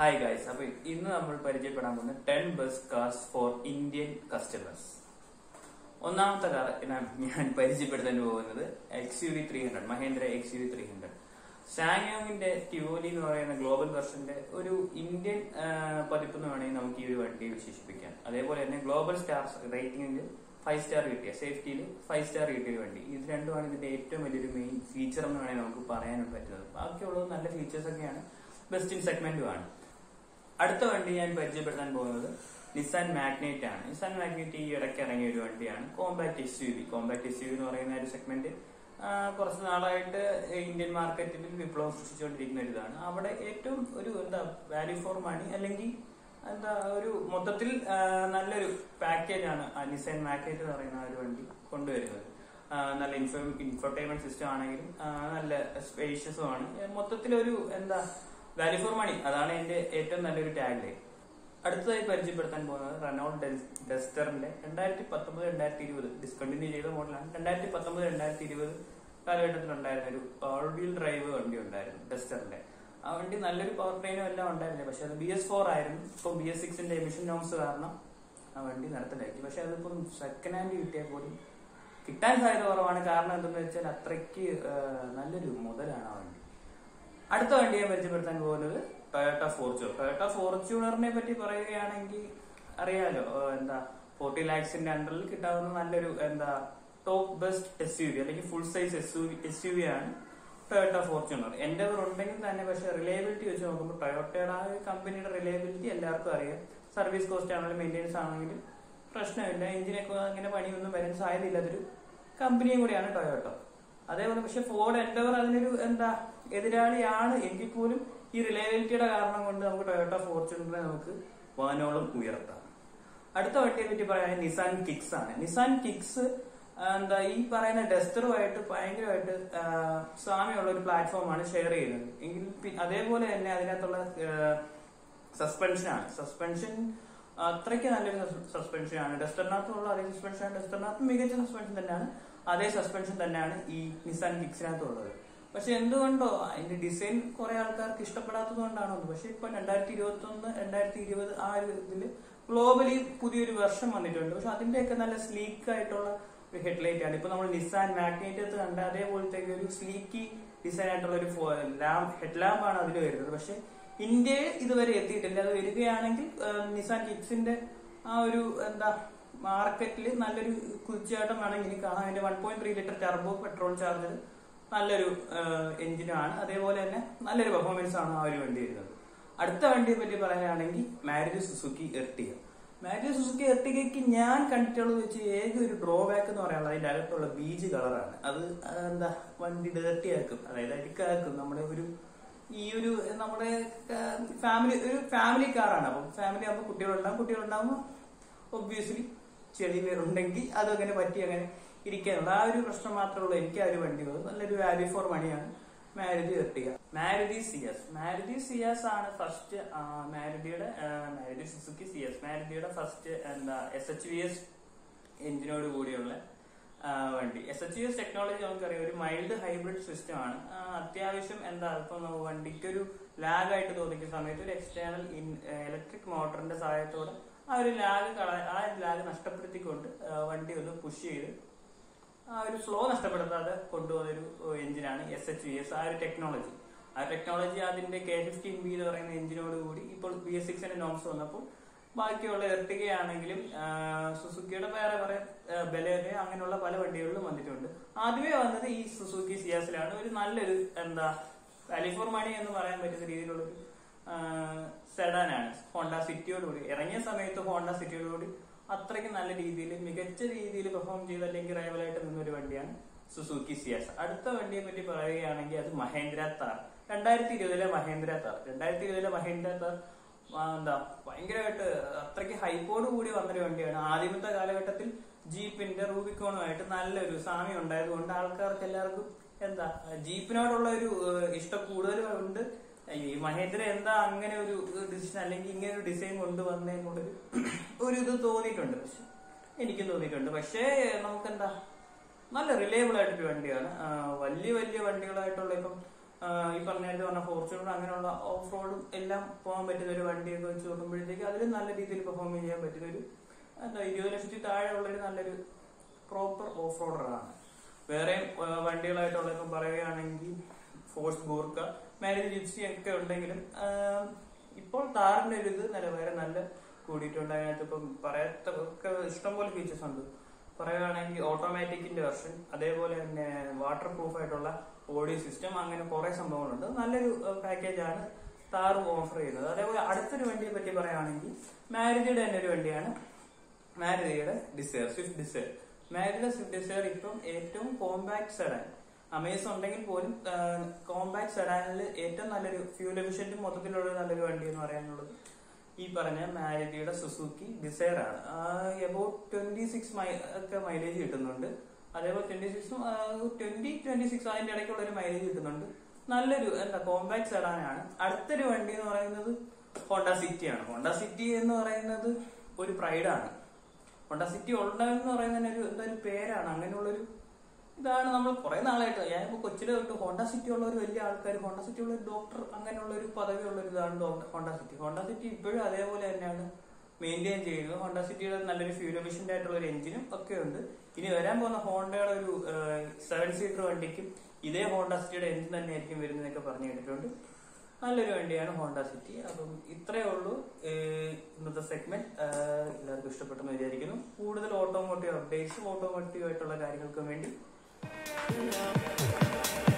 Hi guys അപ്പൊ ഇന്ന് നമ്മൾ പരിചയപ്പെടാൻ പോകുന്നത് ten best cars for Indian customers ഒന്നാമത്തെ കാർ ഞാൻ പരിചയപ്പെടുത്താൻ പോകുന്നത് X U V three hundred Mahindra X U V three hundred സാങ്യോങ്ങിന്റെ ട്യൂലി എന്ന് പറയുന്ന ഗ്ലോബൽ വെർഷന്റെ ഒരു ഇന്ത്യൻ ആ, പതിപ്പ് എന്ന് വേണമെങ്കിൽ നമുക്ക് ഈ ഒരു വണ്ടിയെ വിശേഷിപ്പിക്കാം അതേപോലെ തന്നെ ഗ്ലോബൽ സ്റ്റാർ റേറ്റിംഗിൽ ഫൈവ് സ്റ്റാർ കിട്ടിയ സേഫ്റ്റിയിൽ ഫൈവ് സ്റ്റാർ കിട്ടിയ ഒരു വണ്ടി ഇത് രണ്ടുമാണ് ഇതിന്റെ ഏറ്റവും വലിയൊരു മെയിൻ ഫീച്ചർ എന്ന് വേണമെങ്കിൽ നമുക്ക് പറയാൻ പറ്റുന്നത് ബാക്കിയുള്ളത് നല്ല ഫീച്ചേഴ്സ് ഒക്കെയാണ് ബെസ്റ്റ് ഇൻ സെഗ്മെന്റുമാണ് അടുത്ത വണ്ടി ഞാൻ പരിചയപ്പെടുത്താൻ പോകുന്നത് നിസാൻ മാഗ്നേറ്റ് ആണ് നിസാൻ മാഗ്നേറ്റ് ഈ ഇടയ്ക്ക് ഇറങ്ങിയ ഒരു വണ്ടിയാണ് compact S U V compact S U എന്ന് പറയുന്ന ഒരു സെഗ്മെന്റ് കുറച്ച് നാളായിട്ട് ഇന്ത്യൻ മാർക്കറ്റിൽ വിപ്ലവം സൃഷ്ടിച്ചുകൊണ്ടിരിക്കുന്ന ഒരു ഇതാണ് അവിടെ ഏറ്റവും ഒരു എന്താ വാല്യൂ ഫോർ മണി അല്ലെങ്കിൽ എന്താ ഒരു മൊത്തത്തിൽ ആ, നല്ലൊരു പാക്കേജ് ആണ് നിസാൻ മാഗ്നേറ്റ് എന്ന് പറയുന്ന ആ ഒരു വണ്ടി കൊണ്ടുവരുന്നത് ആ, നല്ല ഇൻഫോ ഇൻഫോർടൈൻമെന്റ് സിസ്റ്റം ആണെങ്കിലും ആ, നല്ല സ്പേഷ്യസും ആണ് മൊത്തത്തിൽ ഒരു എന്താ വാല്യൂ ഫോർ മണി അതാണ് എന്റെ ഏറ്റവും നല്ലൊരു ടാഗ് ലൈൻ അടുത്തതായി പരിചയപ്പെടുത്താൻ പോകുന്നത് റെനോൾഡ് ഡസ്റ്ററിന്റെ രണ്ടായിരത്തി പത്തൊമ്പത് രണ്ടായിരത്തി ഇരുപത് ഡിസ്കണ്ടിന്യൂ ചെയ്ത മോഡലാണ് രണ്ടായിരത്തി പത്തൊമ്പത് രണ്ടായിരത്തി ഇരുപത് കാലഘട്ടത്തിൽ ഉണ്ടായിരുന്ന ഒരു പവർ വീൽ ഡ്രൈവ് വണ്ടി ഉണ്ടായിരുന്നു ഡസ്റ്ററിന്റെ ആ വണ്ടി നല്ലൊരു പവർ ട്രെയിനും എല്ലാം ഉണ്ടായിരുന്നു പക്ഷെ അത് ബി എസ് ഫോർ ആയിരുന്നു ഇപ്പം ബി എസ് സിക്സിന്റെ എമിഷൻ നോംസ് കാരണം ആ വണ്ടി നടത്തലാക്കി പക്ഷെ അതിപ്പം സെക്കൻഡ് ഹാൻഡ് കിട്ടിയാൽ പോലും കിട്ടാൻ സാധ്യത കുറവാണ് കാരണം എന്തെന്ന് വെച്ചാൽ അത്രയ്ക്ക് ആ, നല്ലൊരു മുതലാണ് ആ വണ്ടി അടുത്ത വണ്ടി ഞാൻ പരിചയപ്പെടുത്താൻ പോകുന്നത് ടൊയോട്ട ഫോർച്യൂണർ ടൊയോട്ട ഫോർച്യൂണറിനെ പറ്റി പറയുകയാണെങ്കിൽ അറിയാലോ ഏഹ് എന്താ ഫോർട്ടി ലാക്സിന്റെ അണ്ടറിൽ കിട്ടാവുന്ന നല്ലൊരു എന്താ top best S U V അല്ലെങ്കിൽ full size S U S U V ആണ് ടൊയോട്ട ഫോർച്യൂണർ എന്റെ ഉണ്ടെങ്കിൽ തന്നെ പക്ഷെ റിലയബിലിറ്റി വെച്ച് നോക്കുമ്പോൾ ടൊയോട്ടയുടെ ആ ഒരു കമ്പനിയുടെ റിലയബിലിറ്റി എല്ലാവർക്കും അറിയാം സർവീസ് കോസ്റ്റ് ആണെങ്കിലും മെയിൻ്റെനൻസ് ആണെങ്കിലും പ്രശ്നമില്ല എഞ്ചിനൊക്കെ അങ്ങനെ പണിയൊന്നും വരാൻ സാധ്യതയില്ലാത്തൊരു കമ്പനിയും കൂടിയാണ് ടൊയോട്ടോ അതേപോലെ പക്ഷെ ഫോർഡ് എൻഡവർ അതിനൊരു എന്താ എതിരാളിയാണ് എങ്കിൽ പോലും ഈ റിലയബിലിറ്റിയുടെ കാരണം കൊണ്ട് നമുക്ക് ടൊയോട്ട ഫോർച്യൂണറിനെ നമുക്ക് വാനോളം ഉയർത്താം അടുത്ത വണ്ടിയെ പറ്റി പറയാൻ നിസാൻ കിക്സ് ആണ് നിസാൻ കിക്സ് എന്താ ഈ പറയുന്ന ഡസ്റ്ററുമായിട്ട് ഭയങ്കരമായിട്ട് ആ, സാമ്യമുള്ള ഒരു പ്ലാറ്റ്ഫോമാണ് ഷെയർ ചെയ്യുന്നത് എങ്കിൽ പി- അതേപോലെ തന്നെ അതിനകത്തുള്ള സസ്പെൻഷൻ ആണ് സസ്പെൻഷൻ അത്രയ്ക്ക് നല്ലൊരു സസ്പെൻഷൻ ആണ് ഡസ്റ്ററിനകത്തുള്ള അതേ സസ്പെൻഷൻ ആണ് ഡസ്റ്ററിനകത്ത് മികച്ച സസ്പെൻഷൻ തന്നെയാണ് അതേ സസ്പെൻഷൻ തന്നെയാണ് ഈ നിസാൻ കിക്സിനകത്തുള്ളത് പക്ഷെ എന്തുകൊണ്ടോ അതിന്റെ ഡിസൈൻ കുറെ ആൾക്കാർക്ക് ഇഷ്ടപ്പെടാത്തത് കൊണ്ടാണോ എന്ന്. പക്ഷെ ഇപ്പൊ രണ്ടായിരത്തി ഇരുപത്തി ഒന്ന് രണ്ടായിരത്തി ഇരുപത് ആ ഒരു ഇതില് ഗ്ലോബലി പുതിയൊരു വെർഷൻ വന്നിട്ടുണ്ട് പക്ഷെ അതിന്റെയൊക്കെ നല്ല സ്ലീക്ക് ആയിട്ടുള്ള ഒരു ഹെഡ്ലൈറ്റ് ആണ് ഇപ്പൊ നമ്മൾ നിസാൻ മാഗ്നേറ്റ് കണ്ട അതേപോലത്തെ ഒരു സ്ലീക്കി ഡിസൈൻ ആയിട്ടുള്ള ഒരു ലാമ്പ് ഹെഡ് ലാമ്പ് ആണ് അതിൽ വരുന്നത് പക്ഷെ ഇന്ത്യയിൽ ഇതുവരെ എത്തിയിട്ടില്ല അത് വരികയാണെങ്കിൽ ആ, നിസാൻ കിക്സിന്റെ ആ ഒരു എന്താ മാർക്കറ്റിൽ നല്ലൊരു കുതിച്ചാട്ടം വേണമെങ്കിൽ ഇനി കാണാം അതിന്റെ one point three litre turbo petrol charger നല്ലൊരു എഞ്ചിനാണ് അതേപോലെ തന്നെ നല്ലൊരു പെർഫോമൻസ് ആണ് ആ ഒരു വണ്ടി വരുന്നത് അടുത്ത വണ്ടിയെ പറ്റി പറയുകയാണെങ്കിൽ Maruti Suzuki Ertiga Maruti Suzuki എർട്ടികയ്ക്ക് ഞാൻ കണ്ടിട്ടുള്ളത് വെച്ച് ഏക ഒരു ഡ്രോബാക്ക് എന്ന് പറയാനുള്ളത് അതിന്റെ അകത്തുള്ള ബീജ് കളറാണ് അത് ആ, എന്താ വണ്ടി ഡേർട്ടി ആക്കും അതായത് അഴുക്കാക്കും നമ്മുടെ ഒരു ഈ ഒരു നമ്മുടെ ഫാമിലി ഒരു ഫാമിലി കാറാണ് അപ്പം ഫാമിലി ആകുമ്പോൾ കുട്ടികളുണ്ടാവും കുട്ടികളുണ്ടാകുമ്പോൾ ഒബ്വിയസ്ലി ചെളി ഉണ്ടെങ്കിൽ അതങ്ങനെ പറ്റി അങ്ങനെ ഇരിക്കാനുള്ള ആ ഒരു പ്രശ്നം മാത്രമേ ഉള്ളൂ എനിക്ക് ആ ഒരു വണ്ടി ഉള്ളത് നല്ലൊരു വാല്യൂ ഫോർ മണിയാണ് Maruti Ertiga Maruti Ciaz Maruti Ciaz ആണ് ഫസ്റ്റ് മാരുതിയുടെ ആ, മാരുതി സുസുക്കി സിയസ് മാരുതിയുടെ ഫസ്റ്റ് എന്താ എസ് എച്ച് വി എസ് എഞ്ചിനോട് കൂടിയുള്ള ആ, വണ്ടി എസ് എച്ച് എസ് ടെക്നോളജി നമുക്കറിയാം ഒരു മൈൽഡ് ഹൈബ്രിഡ് സിസ്റ്റം ആണ് ആ, അത്യാവശ്യം എന്താ ഇപ്പൊ നമ്മ- വണ്ടിക്ക് ഒരു ലാഗ് ആയിട്ട് തോന്നിക്കുന്ന സമയത്ത് ഒരു എക്സ്റ്റേണൽ ഇലക്ട്രിക് മോട്ടറിന്റെ സഹായത്തോടെ ആ ഒരു ലാഗ് ആ ലാഗ് നഷ്ടപ്പെടുത്തിക്കൊണ്ട് ആ, വണ്ടി ഒന്ന് പുഷ് ചെയ്ത് ആ ഒരു ഫ്ലോ നഷ്ടപ്പെടുത്താതെ കൊണ്ടുപോകുന്ന ഒരു എഞ്ചിനാണ് എസ് എച്ച് വി എസ് ആ ഒരു ടെക്നോളജി ആ ടെക്നോളജി അതിന്റെ കെ ഫിഫ്റ്റീൻ ബി എന്ന് പറയുന്ന എഞ്ചിനോട് കൂടി ഇപ്പോൾ ബി എസ് സിക്സിന്റെ നോംസ് വന്നപ്പോൾ ബാക്കിയുള്ള എർട്ടികയാണെങ്കിലും സുസുക്കിയുടെ വേറെ കുറെ ബലേറെ അങ്ങനെയുള്ള പല വണ്ടികളിലും വന്നിട്ടുണ്ട് ആദ്യമേ വന്നത് ഈ സുസുക്കി സിയാസിലാണ് ഒരു നല്ലൊരു എന്താ വാല്യൂ ഫോർ മണി എന്ന് പറയാൻ പറ്റുന്ന രീതിയിലുള്ളൊരു സെഡാനാണ് ഹോണ്ട സിറ്റിയോടുകൂടി ഇറങ്ങിയ സമയത്ത് ഹോണ്ട സിറ്റിയോടുകൂടി അത്രയ്ക്ക് നല്ല രീതിയിൽ മികച്ച രീതിയിൽ പെർഫോം ചെയ്ത് അല്ലെങ്കിൽ റൈവലായിട്ട് നിന്ന ഒരു വണ്ടിയാണ് സുസുക്കി സിയാസ് അടുത്ത വണ്ടിയെ പറ്റി പറയുകയാണെങ്കിൽ അത് മഹേന്ദ്ര താർ രണ്ടായിരത്തി ഇരുപതിലെ മഹേന്ദ്ര താർ രണ്ടായിരത്തി ഇരുപതിലെ മഹേന്ദ്ര താർ ആ, എന്താ ഭയങ്കരമായിട്ട് അത്രയ്ക്ക് ഹൈപ്പോട് കൂടി വന്നൊരു വണ്ടിയാണ് ആദ്യമത്തെ കാലഘട്ടത്തിൽ ജീപ്പിന്റെ റൂബിക്കോണുമായിട്ട് നല്ലൊരു സാമ്യം ഉണ്ടായതുകൊണ്ട് ആൾക്കാർക്ക് എല്ലാവർക്കും എന്താ ജീപ്പിനോടുള്ള ഒരു ഏഹ്, ഇഷ്ടം കൂടുതൽ ഉണ്ട് ഈ മഹേന്ദ്ര എന്താ അങ്ങനെ ഒരു ഡിസിഷൻ അല്ലെങ്കിൽ ഇങ്ങനെ ഒരു ഡിസൈൻ കൊണ്ടുവന്നതിനുള്ളൊരു ഒരു ഇത് തോന്നിയിട്ടുണ്ട് പക്ഷെ എനിക്കും തോന്നിയിട്ടുണ്ട് പക്ഷേ നമുക്കെന്താ നല്ല റിലയബിൾ ആയിട്ടൊരു വണ്ടിയാണ് ആ, വലിയ വലിയ വണ്ടികളായിട്ടുള്ള ഇപ്പം ആഹ് ഈ പറഞ്ഞ നേരത്തെ പറഞ്ഞ ഫോർച്യൂണർ അങ്ങനെയുള്ള ഓഫ് റോഡും എല്ലാം പോകാൻ പറ്റുന്ന ഒരു വണ്ടിയൊക്കെ വെച്ച് നോക്കുമ്പോഴത്തേക്ക് അതിൽ നല്ല രീതിയിൽ പെർഫോം ചെയ്യാൻ പറ്റുന്ന ഒരു എന്താ ഇരുപത് ലക്ഷത്തിൽ താഴെ ഉള്ളൊരു നല്ലൊരു പ്രോപ്പർ ഓഫ് റോഡറാണ് വേറെ വണ്ടികളായിട്ടുള്ള ഇപ്പം പറയുകയാണെങ്കിൽ ഫോഴ്സ് ഗൂർക്ക മാരുതി ജിപ്സി ഒക്കെ ഉണ്ടെങ്കിലും ആഹ് ഇപ്പോൾ താറിന്റെ ഒരു ഇത് നിലവാരം നല്ല കൂടിയിട്ടുണ്ട് അതിനകത്ത് ഇപ്പം പറയാത്ത ഒക്കെ ഇഷ്ടംപോലെ ഫീച്ചേഴ്സ് ഉണ്ട് പറയുകയാണെങ്കിൽ ഓട്ടോമാറ്റിക്കിന്റെ വെർഷൻ അതേപോലെ തന്നെ വാട്ടർ പ്രൂഫ് ആയിട്ടുള്ള ഓഡിയോ സിസ്റ്റം അങ്ങനെ കുറെ സംഭവങ്ങളുണ്ട് നല്ലൊരു പാക്കേജ് ആണ് താറും ഓഫർ ചെയ്യുന്നത് അതേപോലെ അടുത്തൊരു വണ്ടിയെ പറ്റി പറയുകയാണെങ്കിൽ മാരുതിയുടെ തന്നെ ഒരു വണ്ടിയാണ് മാരുതിയുടെ ഡിസയർ സ്വിഫ്റ്റ് ഡിസയർ മാരുതിയുടെ സ്വിഫ്റ്റ് ഡിസയർ ഇപ്പം ഏറ്റവും കോമ്പാക്ട് സെഡാൻ അമേസ് ഉണ്ടെങ്കിൽ പോലും കോമ്പാക്ട് സെഡാനിൽ ഏറ്റവും നല്ലൊരു ഫ്യൂൽ എഫിഷ്യന്റും മൊത്തത്തിലുള്ള ഒരു നല്ലൊരു വണ്ടി എന്ന് പറയാനുള്ളത് ഈ പറഞ്ഞ മാരുതിയുടെ സുസുക്കി ഡിസയർ ആണ് എബൌട്ട് ട്വന്റി സിക്സ് ഒക്കെ മൈലേജ് കിട്ടുന്നുണ്ട് അതേപോലെ ട്വന്റി സിക്സും ട്വന്റി ട്വന്റി സിക്സ് അതിന്റെ ഇടയ്ക്കുള്ള ഒരു മൈലേജ് കിട്ടുന്നുണ്ട് നല്ലൊരു എന്താ കോമ്പാക്ട് സെഡാനാണ് അടുത്തൊരു വണ്ടി എന്ന് പറയുന്നത് ഹോണ്ട സിറ്റി ആണ് ഹോണ്ട സിറ്റി എന്ന് പറയുന്നത് ഒരു പ്രൈഡാണ് ഹോണ്ട സിറ്റി ഉണ്ടെന്ന് പറയുന്നതിന് ഒരു എന്താ ഒരു പേരാണ് അങ്ങനെയുള്ളൊരു ഇതാണ് നമ്മൾ കുറെ നാളായിട്ട് ഞാനിപ്പോ കൊച്ചിലെ തൊട്ട് ഹോണ്ട സിറ്റി ഉള്ള ഒരു വലിയ ആൾക്കാർ ഹോണ്ട സിറ്റി ഉള്ള ഒരു ഡോക്ടർ അങ്ങനെയുള്ള ഒരു പദവി ഉള്ള ഒരു ഇതാണ് ഡോ- ഹോണ്ട സിറ്റി ഹോണ്ട സിറ്റി ഇപ്പോഴും അതേപോലെ തന്നെയാണ് മെയിൻറ്റെയിൻ ചെയ്യുന്നത് ഹോണ്ട സിറ്റിയുടെ നല്ലൊരു ഫ്യൂൽ എഫിഷ്യന്റ് ആയിട്ടുള്ള ഒരു എഞ്ചിനും ഒക്കെ ഉണ്ട് ഇനി വരാൻ പോകുന്ന ഹോണ്ടയുടെ ഒരു സെവൻ സീറ്റർ വണ്ടിക്കും ഇതേ ഹോണ്ട സിറ്റിയുടെ എഞ്ചിൻ തന്നെ ആയിരിക്കും വരുന്നതൊക്കെ പറഞ്ഞു കേട്ടിട്ടുണ്ട് നല്ലൊരു വണ്ടിയാണ് ഹോണ്ട സിറ്റി അപ്പം ഇത്രയേ ഉള്ളൂ ഏഹ് ഇന്നത്തെ സെഗ്മെന്റ് എല്ലാവർക്കും ഇഷ്ടപ്പെട്ടെന്ന് വിചാരിക്കുന്നു കൂടുതൽ ഓട്ടോമോട്ടീവ് അപ്ഡേറ്റ്സും ഓട്ടോമോട്ടീവ് ആയിട്ടുള്ള കാര്യങ്ങൾക്കും വേണ്ടി